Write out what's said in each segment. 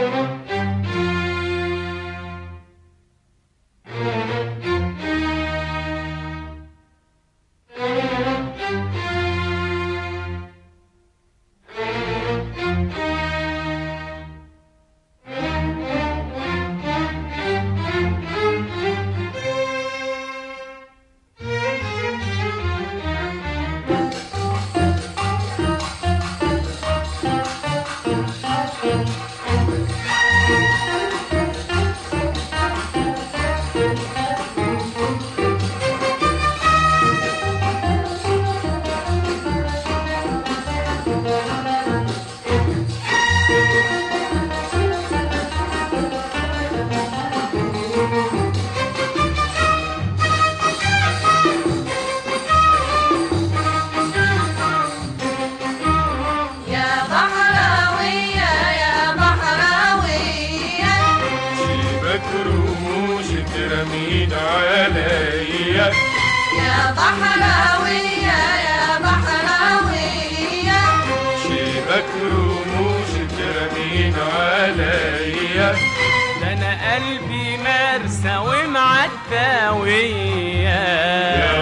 يا بحراوية يا بحراوية سيبك رموشك رميد عليا يا بحراوية يا بحراوية سيبك رموشك رميد عليا ده انا قلبي مرسى ومعداوية يا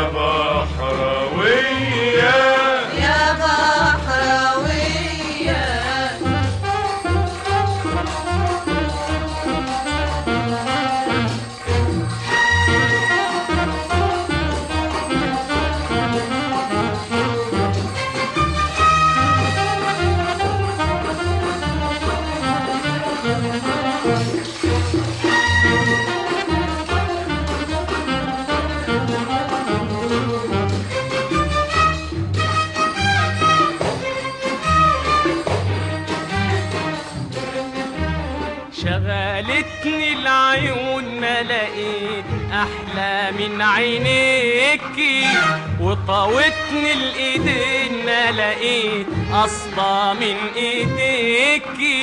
بحراوية يا بحراوية شغلتني العيون ما لقيت احلى من عينيكي وطاوتني الايدين ما لقيت اصفى من ايديكي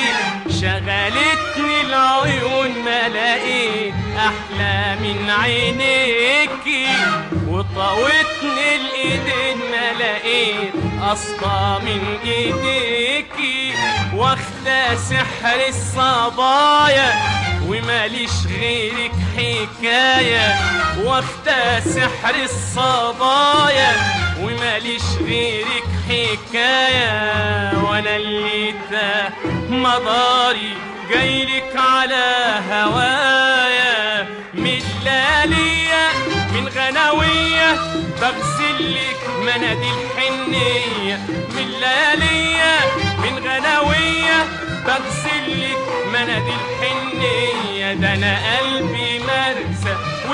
شغلتني العيون ما لقيت احلى من عينيكي وطاوتني الايدين ما لقيت اصفى من ايديكي واخدة سحر الصبايا وماليش غيرك حكاية واخدة سحر الصبايا وماليش غيرك حكاية وانا اللي تاه مداري جايلك على هوايا من ليالية من غناوية بغسلك مناديل حنية من ليالية من غناوية بغسلك مناديل حنية ده أنا قلبي مرسى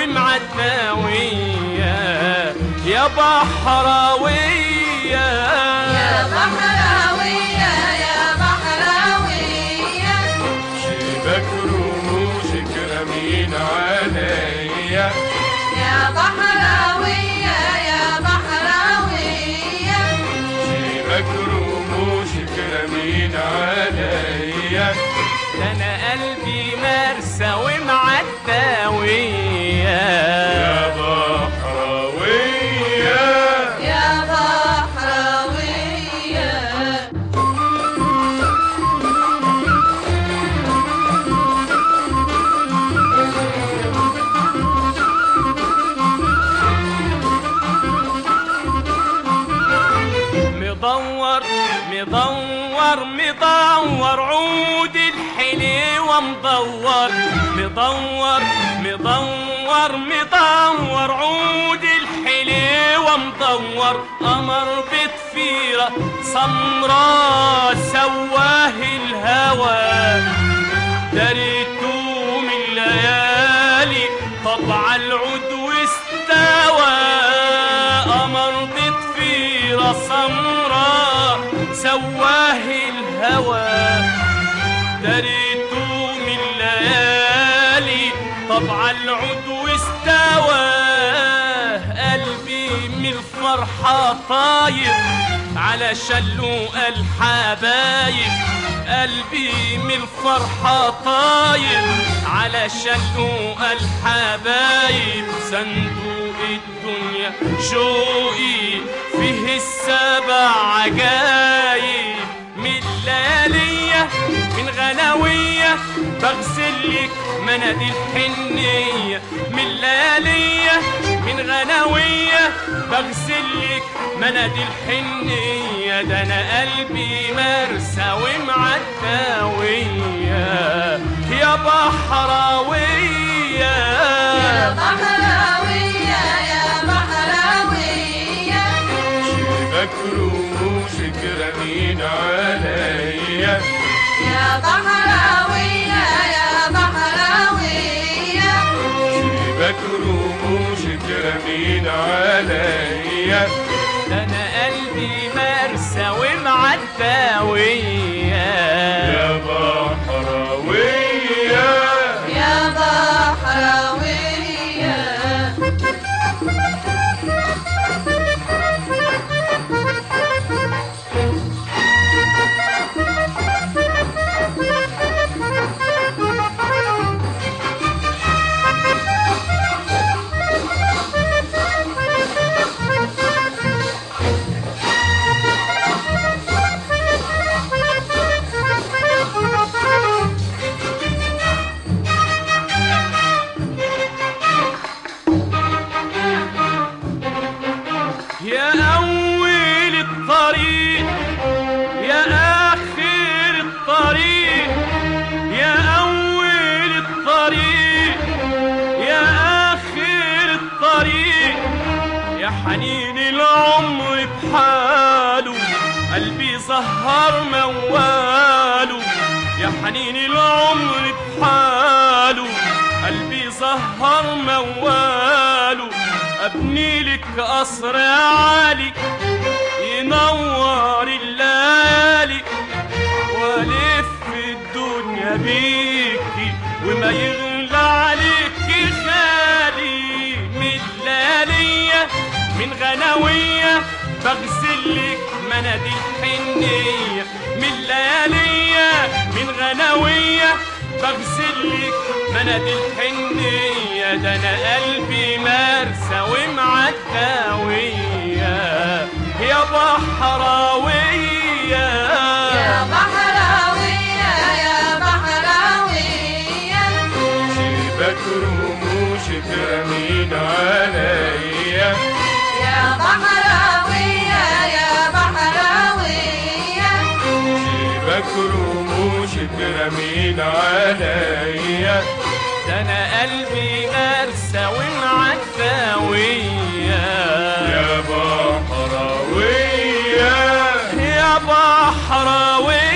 ومعداوية يا بحراوية يا بحراوية يا بحراوية سيبك رموشك رميد عليا يا بحراوية يا بحراوية سيبك رموشك رميد عليا ده انا قلبي مرسى ومعداوية يا بحراوية يا بحراوية مدور مدور مدور عود الحليوة مدور مدور مدور مدور عود الحليوة مدور قمر بطفيرة سمرا سواه الهوى دريته من ليالي طبع العود واستوى قمر بطفيرة سمرا سواه الهوى دريته من ليالي طبع العود واستوى قلبي من الفرحة طاير على شلوق الحبايب قلبي من الفرحة طاير على شلوق الحبايب صندوق الدنيا شوقي فيه السبع عجايب من ليالية من غناوية غنوية بغسل لك مناديل حنية من ليالية من غنوية بغسل لك مناديل حنية ده أنا قلبي مرسى ومعداوية يا بحراوية يا بحراوية يا بحراوية شبك رموشك رمين عليا يا بحراوية يا بحراوية شبك رموشك رمين عليا ده انا قلبي مرسى ومعداوية يا بحراوية يا بحراوية يا أول الطريق يا آخر الطريق يا أول الطريق يا آخر الطريق يا حنين العمر بحاله قلبي سهر مواله يا حنين العمر بحاله قلبي سهر مواله ابني لك قصر عالي ينور الليالي والف الدنيا بيكي وما يغلى عليكي خالي من ليالية من غنوية بغسل لك مناديل حنية من ليالية من غنوية بغسل لك مناديل حنية ده انا قلبي مرسى ومعداوية يا بحراوية يا بحراوية يا بحراوية شبك رموشك رمين عليا يا بحراوية يا بحراوية شبك رموشك رمين عليا ده انا قلبي مرسى ومعداوية يا بحراوية يا بحراوية